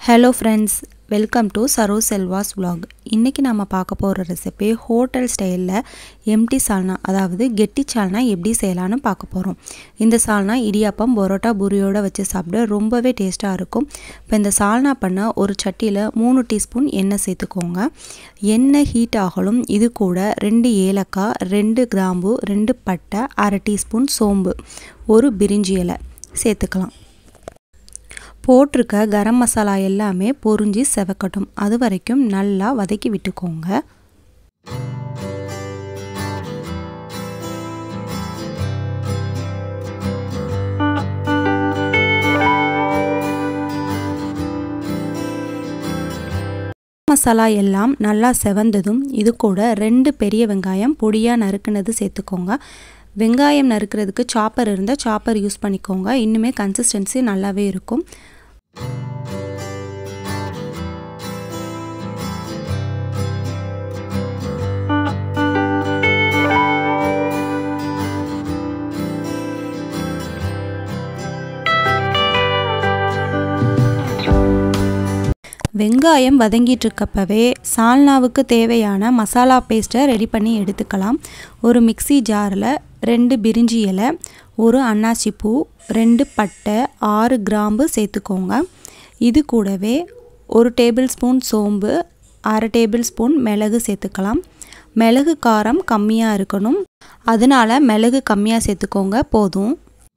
hello friends welcome to Saro Selvas vlog இன்றைக்கி நம்ம பார்க்க போகிற ரெசிபி ஹோட்டல் ஸ்டைலில் எம்டி சால்னா அதாவது கெட்டி சால்னா எப்படி செய்யலான்னு பார்க்க போகிறோம் இந்த சால்னா இடியாப்பம் பரோட்டா பூரியோட வச்சு சாப்பிட ரொம்பவே டேஸ்ட்டாக இருக்கும் இப்போ இந்த சால்னா பண்ண ஒரு சட்டியில் மூணு டீஸ்பூன் எண்ணெய் சேர்த்துக்கோங்க எண்ணெய் ஹீட் ஆகலும் இது கூட ரெண்டு ஏலக்காய் ரெண்டு கிராம்பு ரெண்டு பட்டை அரை டீஸ்பூன் சோம்பு ஒரு பிரிஞ்சி இலை சேர்த்துக்கலாம் போட்டிருக்க கரம் மசாலா எல்லாமே பொரிஞ்சு செவக்கட்டும் அது வரைக்கும் நல்லா வதக்கி விட்டுக்கோங்க மசாலா எல்லாம் நல்லா செவந்ததும் இது கூட ரெண்டு பெரிய வெங்காயம் பொடியாக நறுக்குனது சேர்த்துக்கோங்க வெங்காயம் நறுக்கிறதுக்கு சாப்பர் இருந்தால் சாப்பர் யூஸ் பண்ணிக்கோங்க இன்னுமே கன்சிஸ்டன்சி நல்லாவே இருக்கும் வெங்காயம் வதங்கிட்டு இருக்கப்பவே சால்னாவுக்கு தேவையான மசாலா பேஸ்ட்டை ரெடி பண்ணி எடுத்துக்கலாம் ஒரு மிக்சி ஜாரில் ரெண்டு பிரிஞ்சி இலை ஒரு அன்னாச்சி பூ ரெண்டு பட்டை ஆறு கிராம்பு சேர்த்துக்கோங்க இது கூடவே ஒரு டேபிள் ஸ்பூன் சோம்பு அரை டேபிள் ஸ்பூன் மிளகு சேர்த்துக்கலாம் மிளகு காரம் கம்மியாக இருக்கணும் அதனால் மிளகு கம்மியாக சேர்த்துக்கோங்க போதும்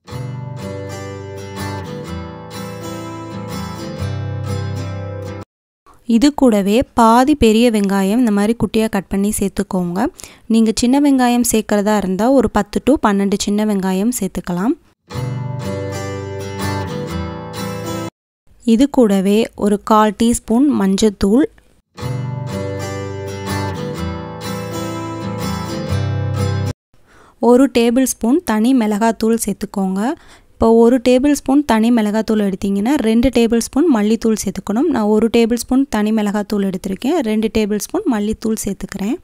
இது கூடவே பாதி பெரிய வெங்காயம் இந்த மாதிரி குட்டியாக கட் பண்ணி சேர்த்துக்கோங்க நீங்கள் சின்ன வெங்காயம் சேர்க்குறதா இருந்தால் ஒரு பத்து டு பன்னெண்டு சின்ன வெங்காயம் சேர்த்துக்கலாம் இது கூடவே ஒரு கால் டீஸ்பூன் மஞ்சத்தூள் ஒரு டேபிள் ஸ்பூன் தனி மிளகாத்தூள் சேர்த்துக்கோங்க இப்போ ஒரு டேபிள் ஸ்பூன் தனி மிளகாத்தூள் எடுத்திங்கன்னா ரெண்டு டேபிள் ஸ்பூன் மல்லித்தூள் சேர்த்துக்கணும் நான் ஒரு டேபிள் ஸ்பூன் தனி மிளகாத்தூள் எடுத்திருக்கேன் ரெண்டு டேபிள் ஸ்பூன் மல்லித்தூள் சேர்த்துக்கிறேன்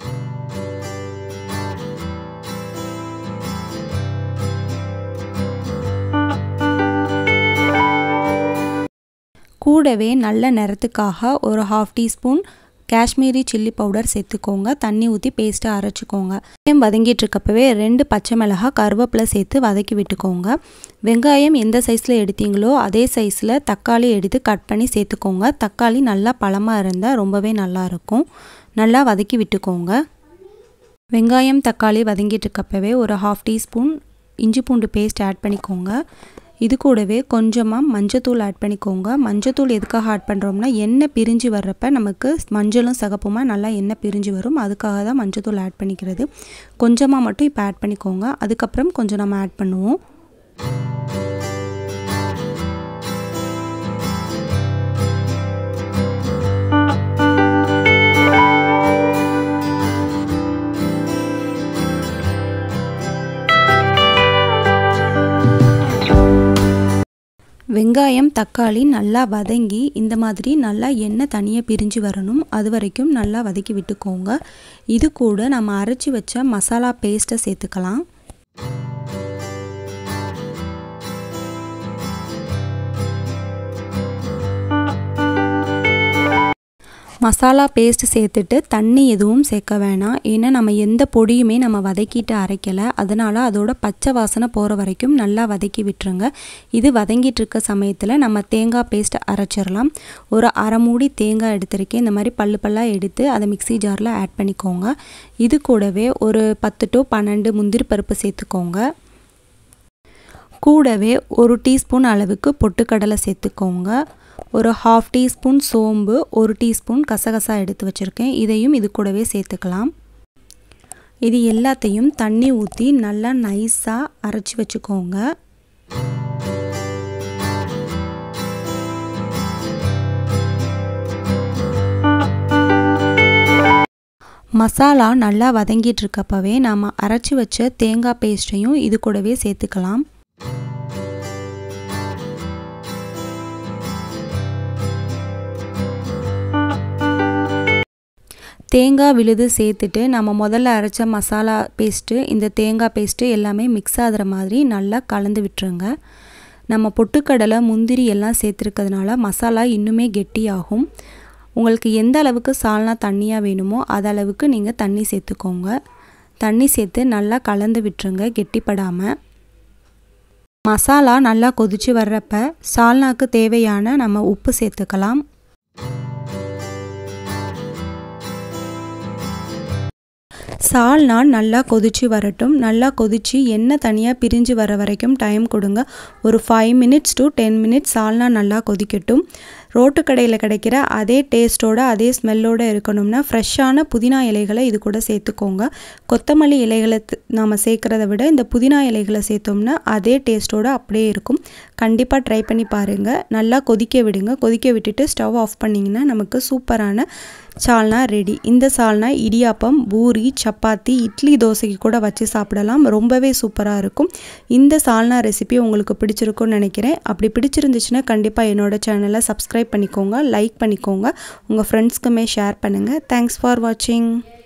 கூடவே நல்ல நிறத்துக்காக ஒரு half teaspoon Kashmiri chilli powder சேர்த்துக்கோங்க தண்ணி ஊற்றி பேஸ்ட்டை அரைச்சிக்கோங்க வெங்காயம் வதங்கிட்டு இருக்கப்பவே ரெண்டு பச்சை மிளகாய் கருவேப்பிலை சேர்த்து வதக்கி விட்டுக்கோங்க வெங்காயம் எந்த சைஸில் எடுத்தீங்களோ அதே சைஸில் தக்காளி எடுத்து கட் பண்ணி சேர்த்துக்கோங்க தக்காளி நல்லா பழமாக இருந்தால் ரொம்பவே நல்லாயிருக்கும் நல்லா வதக்கி விட்டுக்கோங்க வெங்காயம் தக்காளி வதங்கிட்டு இருக்கப்பவே ஒரு ஹாஃப் டீஸ்பூன் இஞ்சி பூண்டு பேஸ்ட் ஆட் பண்ணிக்கோங்க இது கூடவே கொஞ்சமாக மஞ்சத்தூள் ஆட் பண்ணிக்கோங்க மஞ்சத்தூள் எதுக்காக ஆட் பண்ணுறோம்னா எண்ணெய் பிரிஞ்சு வர்றப்ப நமக்கு மஞ்சளும் சகப்புமா நல்லா எண்ணெய் பிரிஞ்சு வரும் அதுக்காக தான் மஞ்சத்தூள் ஆட் பண்ணிக்கிறது கொஞ்சமாக மட்டும் இப்போ ஆட் பண்ணிக்கோங்க அதுக்கப்புறம் கொஞ்சம் நம்ம ஆட் பண்ணுவோம் வெங்காயம் தக்காளி நல்லா வதங்கி இந்த மாதிரி நல்லா எண்ணெய் தனியாக பிரிஞ்சு வரணும் அது வரைக்கும் நல்லா வதக்கி விட்டுக்கோங்க இது கூட நம்ம அரைச்சி வச்ச மசாலா பேஸ்ட்டை சேர்த்துக்கலாம் மசாலா பேஸ்ட் சேர்த்துட்டு தண்ணி எதுவும் சேர்க்க வேணாம் ஏன்னா நம்ம எந்த பொடியுமே நம்ம வதக்கிட்டு அரைக்கலை அதனால் அதோட பச்சை வாசனை போகிற வரைக்கும் நல்லா வதக்கி விட்டுருங்க இது வதங்கிட்டு இருக்க சமயத்தில் நம்ம தேங்காய் பேஸ்ட் அரைச்சிடலாம் ஒரு அரை மூடி தேங்காய் எடுத்திருக்கேன் இந்த மாதிரி பல்லு பல்லாக எடுத்து அதை மிக்சி ஜாரில் ஆட் பண்ணிக்கோங்க இது கூடவே ஒரு பத்து டு பன்னெண்டு முந்திரி பருப்பு சேர்த்துக்கோங்க கூடவே ஒரு டீஸ்பூன் அளவுக்கு பொட்டுக்கடலை சேர்த்துக்கோங்க ஒரு ஹாஃப் டீஸ்பூன் சோம்பு ஒரு டீஸ்பூன் கசகசா எடுத்து வச்சுருக்கேன் இதையும் இது கூடவே சேர்த்துக்கலாம் இது எல்லாத்தையும் தண்ணி ஊற்றி நல்லா நைஸாக அரைச்சி வச்சுக்கோங்க மசாலா நல்லா வதங்கிட்டு இருக்கப்பவே நாம் அரைச்சி வச்ச தேங்காய் பேஸ்ட்டையும் இது கூடவே சேர்த்துக்கலாம் தேங்காய் விழுது சேர்த்துட்டு நம்ம முதல்ல அரைச்ச மசாலா பேஸ்ட்டு இந்த தேங்காய் பேஸ்ட்டு எல்லாமே மிக்ஸ் ஆகிற மாதிரி நல்லா கலந்து விட்டுருங்க நம்ம பொட்டுக்கடலை முந்திரி எல்லாம் சேர்த்துருக்கிறதுனால மசாலா இன்னுமே கெட்டியாகும் உங்களுக்கு எந்த அளவுக்கு சால்னா தண்ணியாக வேணுமோ அது அளவுக்கு நீங்கள் தண்ணி சேர்த்துக்கோங்க தண்ணி சேர்த்து நல்லா கலந்து விட்டுருங்க கெட்டிப்படாமல் மசாலா நல்லா கொதித்து வர்றப்ப சால்னாக்கு தேவையான நம்ம உப்பு சேர்த்துக்கலாம் சால்னா நல்லா கொதித்து வரட்டும் நல்லா கொதித்து எண்ணெய் தனியாக பிரிஞ்சு வர வரைக்கும் டைம் கொடுங்க ஒரு five minutes to ten minutes சால்னா நல்லா கொதிக்கட்டும் ரோட்டு கடையில் கிடைக்கிற அதே டேஸ்ட்டோட அதே ஸ்மெல்லோடு இருக்கணும்னா ஃப்ரெஷ்ஷான புதினா இலைகளை இது கூட சேர்த்துக்கோங்க கொத்தமல்லி இலைகளை நாம் சேர்க்குறத விட இந்த புதினா இலைகளை சேர்த்தோம்னா அதே டேஸ்ட்டோடு அப்படியே இருக்கும் கண்டிப்பாக ட்ரை பண்ணி பாருங்கள் நல்லா கொதிக்க விடுங்க கொதிக்க விட்டுட்டு ஸ்டவ் ஆஃப் பண்ணிங்கன்னா நமக்கு சூப்பரான சால்னா ரெடி இந்த சால்னா இடியாப்பம் பூரி சப்பாத்தி இட்லி தோசைக்கு கூட வச்சு சாப்பிடலாம் ரொம்பவே சூப்பராக இருக்கும் இந்த சால்னா ரெசிபி உங்களுக்கு பிடிச்சிருக்கும்னு நினைக்கிறேன் அப்படி பிடிச்சிருந்துச்சுன்னா கண்டிப்பாக என்னோட சேனலை சப்ஸ்கிரைப் பண்ணிக்கோங்க லைக் பண்ணிக்கோங்க உங்கள் ஃப்ரெண்ட்ஸ்க்குமே ஷேர் பண்ணுங்கள் தேங்க்ஸ் ஃபார் வாட்சிங்